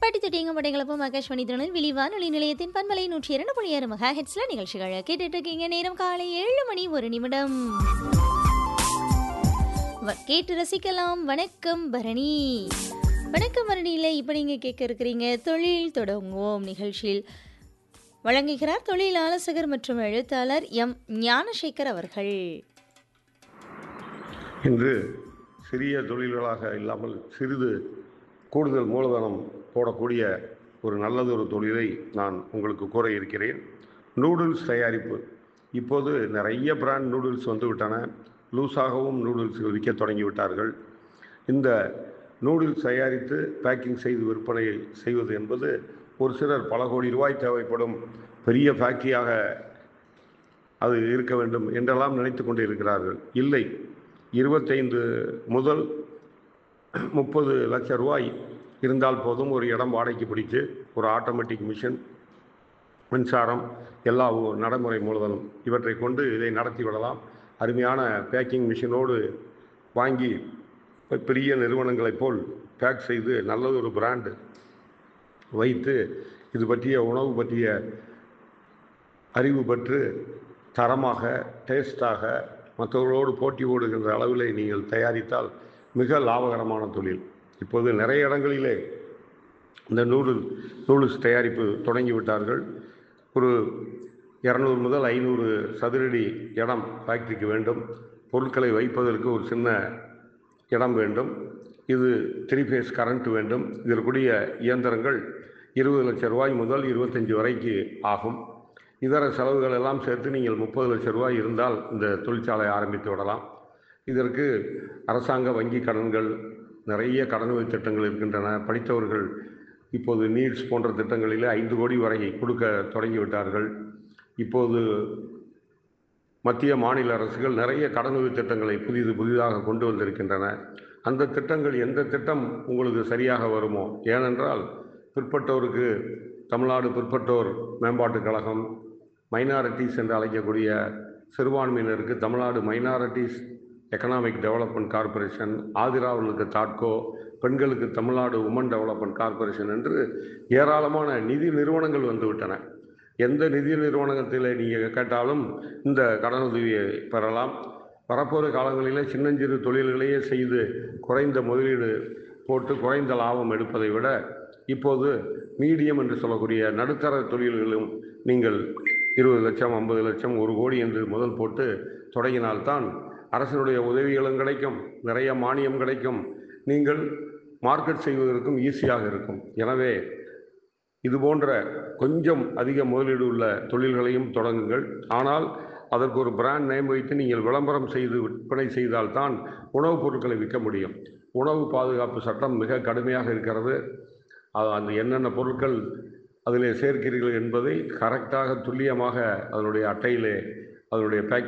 பட்டித்தொட்டியங்க படைகளப்பும் ஆகாஷ்வாணி திருநெல்வேலி வானொலி நிலையத்தின் பண்பலை நூற்றி இரண்டு புள்ளி ஆறு மெகா ஹெட்ஸ்ல நிகழ்ச்சிகளை கேட்டுட்டு இருக்கீங்க நேரம் காலை ஏழு மணி ஒரு நிமிடம் வ- கேட்டு ரசிக்கலாம் வணக்கம் பரணி வணக்கம் பரணியில் இப்போ நீங்கள் கேட்க இருக்கிறீங்க தொழில் தொடங்குவோம் நிகழ்ச்சியில் வழங்குகிறார் தொழில் ஆலோசகர் மற்றும் எழுத்தாளர் எம் ஞானசேகர் அவர்கள் இன்று சிறிய தொழில்களாக இல்லாமல் சிறிது கூடுதல் மூலதனம் போடக்கூடிய ஒரு நல்லதொரு தொழிலை நான் உங்களுக்கு கூற இருக்கிறேன் நூடுல்ஸ் தயாரிப்பு இப்போது நிறைய பிராண்ட் நூடுல்ஸ் வந்து விட்டன லூஸாகவும் நூடுல்ஸ் விற்க தொடங்கி விட்டார்கள் இந்த நூடுல்ஸ் தயாரித்து பேக்கிங் செய்து விற்பனை செய்வது என்பது ஒரு சிலர் பல கோடி ரூபாய் தேவைப்படும் பெரிய ஃபேக்டரியாக அது இருக்க வேண்டும் என்றெல்லாம் நினைத்து கொண்டு இருக்கிறார்கள் இல்லை இருபத்தைந்து முதல் முப்பது லட்சம் ரூபாய் இருந்தால் போதும் ஒரு இடம் வாடகைக்கு பிடித்து ஒரு ஆட்டோமேட்டிக் மிஷின் மின்சாரம் எல்லா ஊ- நடைமுறை மூலதனம் இவற்றை கொண்டு இதை நடத்தி விடலாம் அருமையான பேக்கிங் மிஷினோடு வாங்கி பெ- பெரிய நிறுவனங்களைப் போல் பேக் செய்து நல்லதொரு பிராண்டு வைத்து இது பற்றிய உணவு பற்றிய அறிவு பெற்று தரமாக டேஸ்டாக மற்றவர்களோடு போட்டி ஓடுகின்ற அளவிலே நீங்கள் தயாரித்தால் மிக லாபகரமான தொழில் இப்போது நிறைய இடங்களிலே இந்த நூடுல் நூடுல்ஸ் தயாரிப்பு தொடங்கி விட்டார்கள் ஒரு இரநூறு முதல் ஐநூறு சதுரடி இடம் ஃபேக்ட்ரிக்கு வேண்டும் பொருட்களை வைப்பதற்கு ஒரு சின்ன இடம் வேண்டும் இது த்ரீ ஃபேஸ் கரண்ட் வேண்டும் இதற்குரிய இயந்திரங்கள் இருபது லட்சம் ரூபாய் முதல் இருபத்தஞ்சி வரைக்கு ஆகும் இதர செலவுகள் எல்லாம் சேர்த்து நீங்கள் முப்பது லட்சம் ரூபாய் இருந்தால் இந்த தொழிற்சாலை ஆரம்பித்து விடலாம் இதற்கு அரசாங்க வங்கி கடன்கள் நிறைய கடனுதவி திட்டங்கள் இருக்கின்றன படித்தவர்கள் இப்போது நீட்ஸ் போன்ற திட்டங்களிலே ஐந்து கோடி வரை கொடுக்க தொடங்கிவிட்டார்கள் இப்போது மத்திய மாநில அரசுகள் நிறைய கடனுதவி திட்டங்களை புதிது புதிதாக கொண்டு வந்திருக்கின்றன அந்த திட்டங்கள் எந்த திட்டம் உங்களுக்கு சரியாக வருமோ ஏனென்றால் பிற்பட்டோருக்கு தமிழ்நாடு பிற்பட்டோர் மேம்பாட்டுக் கழகம் மைனாரிட்டிஸ் என்று அழைக்கக்கூடிய சிறுபான்மையினருக்கு Tamil Nadu minorities economic development corporation ஆதிராவர்களுக்கு தாட்கோ பெண்களுக்கு தமிழ்நாடு உமன் டெவலப்மெண்ட் கார்ப்பரேஷன் என்று ஏராளமான நிதி நிறுவனங்கள் வந்துவிட்டன எந்த நிதி நிறுவனத்தில் நீங்கள் கேட்டாலும் இந்த கடனுதவியை பெறலாம் வரப்போகிற காலங்களிலே சின்னஞ்சிறு தொழில்களையே செய்து குறைந்த முதலீடு போட்டு குறைந்த லாபம் எடுப்பதை விட இப்போது மீடியம் என்று சொல்லக்கூடிய நடுத்தர தொழில்களும் நீங்கள் இருபது லட்சம் ஐம்பது லட்சம் ஒரு கோடி என்று முதல் போட்டு தொடங்கினால்தான் அரசினுடைய உதவிகளும் கிடைக்கும் நிறைய மானியம் கிடைக்கும் நீங்கள் மார்க்கெட் செய்வதற்கும் ஈஸியாக இருக்கும் எனவே இது போன்ற கொஞ்சம் அதிக முதலீடு உள்ள தொழில்களையும் தொடங்குங்கள் ஆனால் அதற்கு ஒரு பிராண்ட் நேம் வைத்து நீங்கள் விளம்பரம் செய்து விற்பனை செய்தால்தான் உணவுப் பொருட்களை விற்க முடியும் உணவு பாதுகாப்பு சட்டம் மிக கடுமையாக இருக்கிறது அது அந்த என்னென்ன பொருட்கள் அதிலே சேர்க்கிறீர்கள் என்பதை கரெக்டாக துல்லியமாக அதனுடைய அட்டையிலே அதனுடைய பேக்